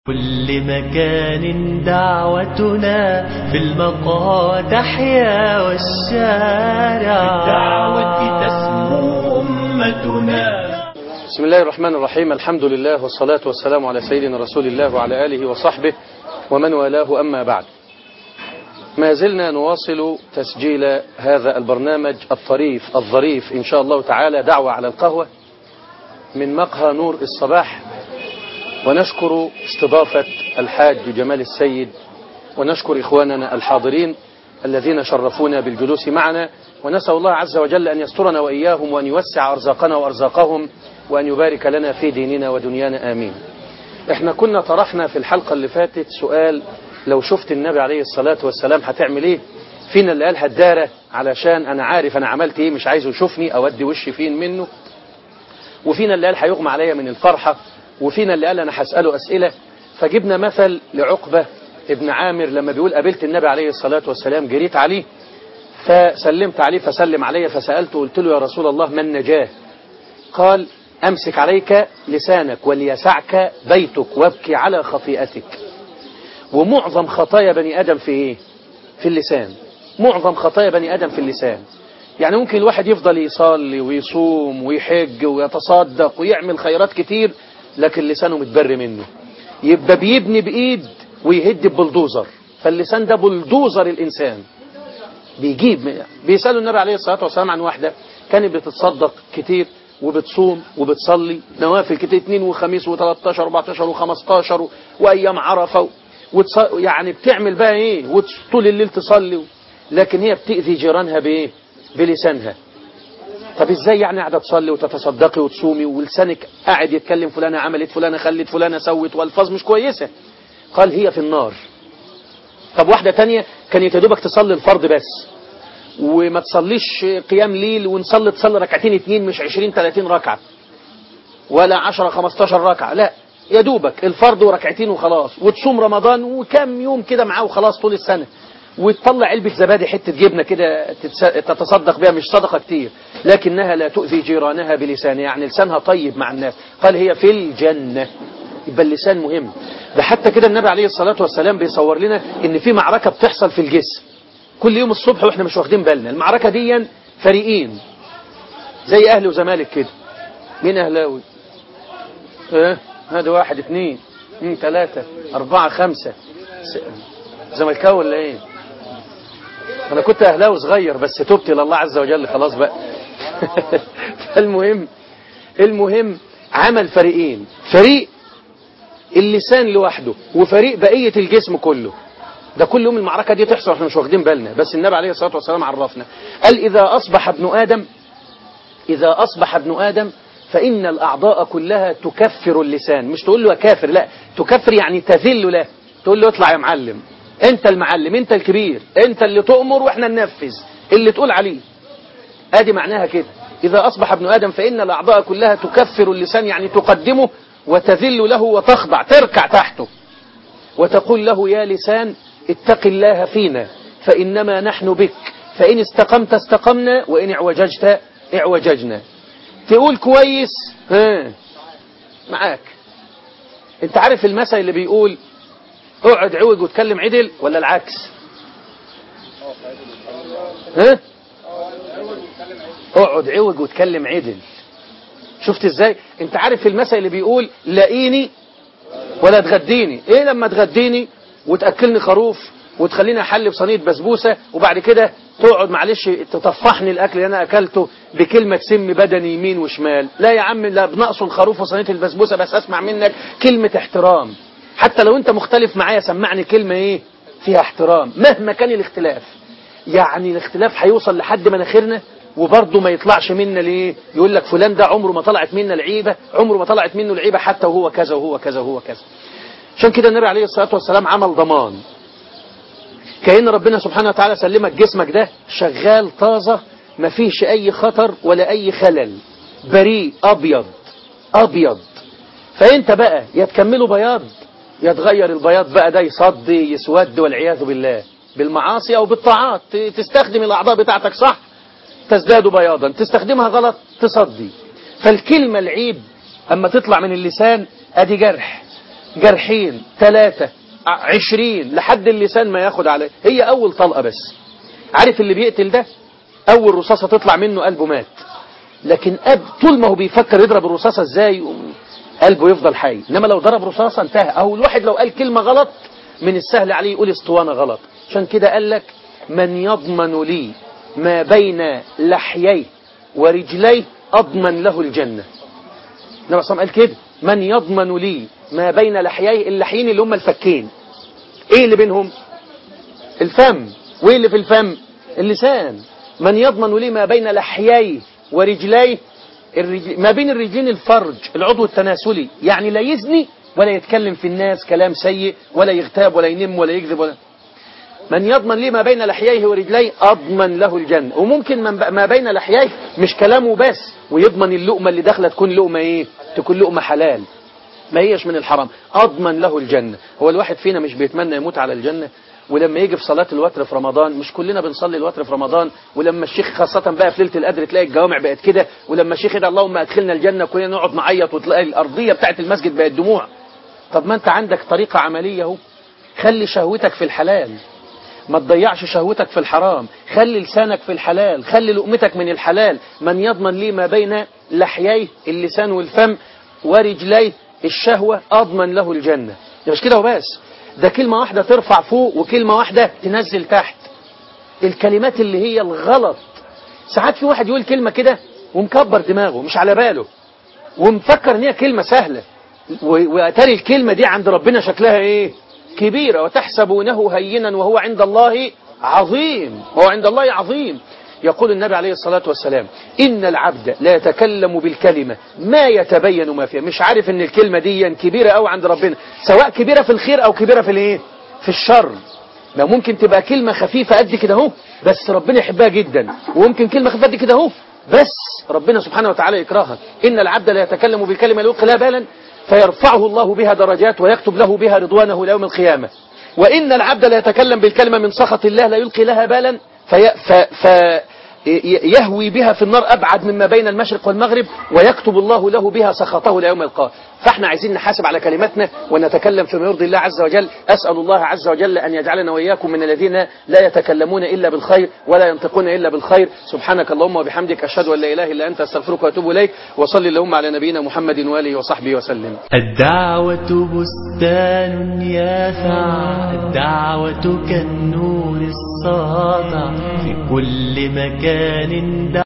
كل مكان دعوتنا بالمقى تحيا والشارع بالدعوة تسمو أمتنا بسم الله الرحمن الرحيم الحمد لله والصلاة والسلام على سيدنا رسول الله وعلى آله وصحبه ومن والاه أما بعد ما زلنا نواصل تسجيل هذا البرنامج الطريف الظريف إن شاء الله تعالى دعوة على القهوة من مقهى نور الصباح ونشكر استضافة الحاج جمال السيد ونشكر إخواننا الحاضرين الذين شرفونا بالجلوس معنا ونسأل الله عز وجل أن يسترنا وإياهم وأن يوسع أرزاقنا وأرزاقهم وأن يبارك لنا في ديننا ودنيانا آمين احنا كنا طرحنا في الحلقة اللي فاتت سؤال لو شفت النبي عليه الصلاة والسلام هتعمل ايه فينا اللي قال هدارة علشان انا عارف انا عملت ايه مش عايزه يشوفني اودي وشي فين منه وفينا اللي قال هيغمى عليا من الفرحة وفينا اللي قال انا هسأله اسئلة فجبنا مثل لعقبة ابن عامر لما بيقول قابلت النبي عليه الصلاة والسلام جريت عليه فسلمت عليه فسلم علي فسألته قلت له يا رسول الله ما النجاه قال أمسك عليك لسانك وليسعك بيتك وابكي على خطيئتك ومعظم خطايا بني آدم في إيه؟ في اللسان معظم خطايا بني آدم في اللسان يعني ممكن الواحد يفضل يصلي ويصوم ويحج ويتصدق ويعمل خيرات كتير لكن لسانه متبر منه يبقى بيبني بإيد ويهد ببلدوزر فاللسان ده بلدوزر الإنسان بيجيب بيسألوا النبي عليه الصلاة والسلام عن واحدة كانت بتتصدق كتير وبتصوم وبتصلي نوافل كتير اثنين وخميس و13 و14 و15 وايام عرفه وتص... يعني بتعمل بقى ايه وطول الليل تصلي لكن هي بتأذي جيرانها بايه بلسانها طب ازاي يعني قاعده تصلي وتتصدقي وتصومي ولسانك قاعد يتكلم فلانه عملت فلانه خلت فلانه سوت والفاظ مش كويسه قال هي في النار طب واحده تانية كانت يا دوبك تصلي الفرض بس وما تصليش قيام ليل ونصلي تصلي ركعتين اتنين مش عشرين تلاتين ركعة ولا عشرة خمستاشر ركعة لا يا دوبك الفرض وركعتين وخلاص وتصوم رمضان وكم يوم كده معاه وخلاص طول السنة وتطلع علبة زبادي حتة جبنة كده تتصدق بها مش صدقة كتير لكنها لا تؤذي جيرانها بلسانها يعني لسانها طيب مع الناس قال هي في الجنة يبقى اللسان مهم ده حتى كده النبي عليه الصلاة والسلام بيصور لنا ان في معركة بتحصل في الجسم كل يوم الصبح واحنا مش واخدين بالنا المعركة دي فريقين زي اهلي وزمالك كده مين اهلاوي اه هذا واحد اثنين اثنين ثلاثة اربعة خمسة زملكاوي ولا ايه انا كنت اهلاوي صغير بس تبت الى الله عز وجل خلاص بقى فالمهم المهم عمل فريقين فريق اللسان لوحده وفريق بقية الجسم كله ده كل يوم المعركة دي تحصل احنا مش واخدين بالنا بس النبي عليه الصلاة والسلام عرفنا قال إذا أصبح ابن آدم إذا أصبح ابن آدم فإن الأعضاء كلها تكفر اللسان مش تقول له كافر لا تكفر يعني تذل له تقول له اطلع يا معلم انت المعلم انت الكبير انت اللي تؤمر واحنا ننفذ اللي تقول عليه ادي معناها كده إذا أصبح ابن آدم فإن الأعضاء كلها تكفر اللسان يعني تقدمه وتذل له وتخضع تركع تحته وتقول له يا لسان اتق الله فينا فإنما نحن بك فإن استقمت استقمنا وإن اعوججت اعوججنا تقول كويس ها معاك انت عارف المثل اللي بيقول اقعد عوج وتكلم عدل ولا العكس ها اقعد عوج وتكلم عدل شفت ازاي انت عارف المثل اللي بيقول لاقيني ولا تغديني ايه لما تغديني وتأكلني خروف وتخليني احل بصينيه بسبوسه وبعد كده تقعد معلش تطفحني الاكل اللي انا اكلته بكلمه سم بدني يمين وشمال لا يا عم لا بنقص الخروف وصينيه البسبوسه بس اسمع منك كلمه احترام حتى لو انت مختلف معايا سمعني كلمه ايه فيها احترام مهما كان الاختلاف يعني الاختلاف هيوصل لحد مناخيرنا وبرضه ما يطلعش منا ليه يقول لك فلان ده عمره ما طلعت منا العيبه عمره ما طلعت منه العيبه حتى وهو كذا وهو كذا وهو كذا عشان كده النبي عليه الصلاة والسلام عمل ضمان كأن ربنا سبحانه وتعالى سلمك جسمك ده شغال طازة ما فيش أي خطر ولا أي خلل بريء أبيض أبيض فأنت بقى يا تكمله بياض يا تغير البياض بقى ده يصدي يسود والعياذ بالله بالمعاصي أو بالطاعات تستخدم الأعضاء بتاعتك صح تزداد بياضا تستخدمها غلط تصدي فالكلمة العيب أما تطلع من اللسان أدي جرح جرحين ثلاثة عشرين لحد اللسان ما ياخد عليه هي أول طلقة بس عارف اللي بيقتل ده أول رصاصة تطلع منه قلبه مات لكن أب طول ما هو بيفكر يضرب الرصاصة ازاي قلبه يفضل حي انما لو ضرب رصاصة انتهى او الواحد لو قال كلمة غلط من السهل عليه يقول اسطوانة غلط عشان كده قال لك من يضمن لي ما بين لحييه ورجليه أضمن له الجنة النبي صلى قال كده من يضمن لي ما بين لحييه اللحيين اللي هم الفكين ايه اللي بينهم الفم وايه اللي في الفم اللسان من يضمن لي ما بين لحييه ورجليه الرجل ما بين الرجلين الفرج العضو التناسلي يعني لا يزني ولا يتكلم في الناس كلام سيء ولا يغتاب ولا ينم ولا يكذب ولا من يضمن لي ما بين لحييه ورجليه أضمن له الجنة وممكن من ما بين لحييه مش كلامه بس ويضمن اللقمة اللي داخله تكون لقمة ايه تكون لقمة حلال ما هيش من الحرام أضمن له الجنة هو الواحد فينا مش بيتمنى يموت على الجنة ولما يجي في صلاة الوتر في رمضان مش كلنا بنصلي الوتر في رمضان ولما الشيخ خاصة بقى في ليلة القدر تلاقي الجوامع بقت كده ولما الشيخ يدعي اللهم ادخلنا الجنة كلنا نقعد نعيط وتلاقي الأرضية بتاعت المسجد بقت دموع طب ما انت عندك طريقة عملية اهو خلي شهوتك في الحلال ما تضيعش شهوتك في الحرام خلي لسانك في الحلال خلي لقمتك من الحلال من يضمن لي ما بين لحييه اللسان والفم ورجليه الشهوة أضمن له الجنة مش كده وبس ده كلمة واحدة ترفع فوق وكلمة واحدة تنزل تحت الكلمات اللي هي الغلط ساعات في واحد يقول كلمة كده ومكبر دماغه مش على باله ومفكر ان هي كلمة سهلة واتاري الكلمة دي عند ربنا شكلها ايه كبيرة وتحسبونه هينا وهو عند الله عظيم وهو عند الله عظيم يقول النبي عليه الصلاة والسلام إن العبد لا يتكلم بالكلمة ما يتبين ما فيها مش عارف ان الكلمة دي كبيرة أو عند ربنا سواء كبيرة في الخير أو كبيرة في الايه في الشر ما ممكن تبقى كلمة خفيفة قد كده اهو بس ربنا يحبها جدا وممكن كلمة خفيفة قد كده اهو بس ربنا سبحانه وتعالى يكرهها إن العبد لا يتكلم بالكلمة لا يلقي لها بالا فيرفعه الله بها درجات ويكتب له بها رضوانه ليوم القيامة وإن العبد لا يتكلم بالكلمة من سخط الله لا يلقي لها بالا في ف ف يهوي بها في النار أبعد مما بين المشرق والمغرب ويكتب الله له بها سخطه ليوم القاه فاحنا عايزين نحاسب على كلماتنا ونتكلم فيما يرضي الله عز وجل أسأل الله عز وجل أن يجعلنا وإياكم من الذين لا يتكلمون إلا بالخير ولا ينطقون إلا بالخير سبحانك اللهم وبحمدك أشهد أن لا إله إلا أنت أستغفرك وأتوب إليك وصلي اللهم على نبينا محمد وآله وصحبه وسلم الدعوة بستان يافع الدعوة كالنور الساطع في كل مكان دعوة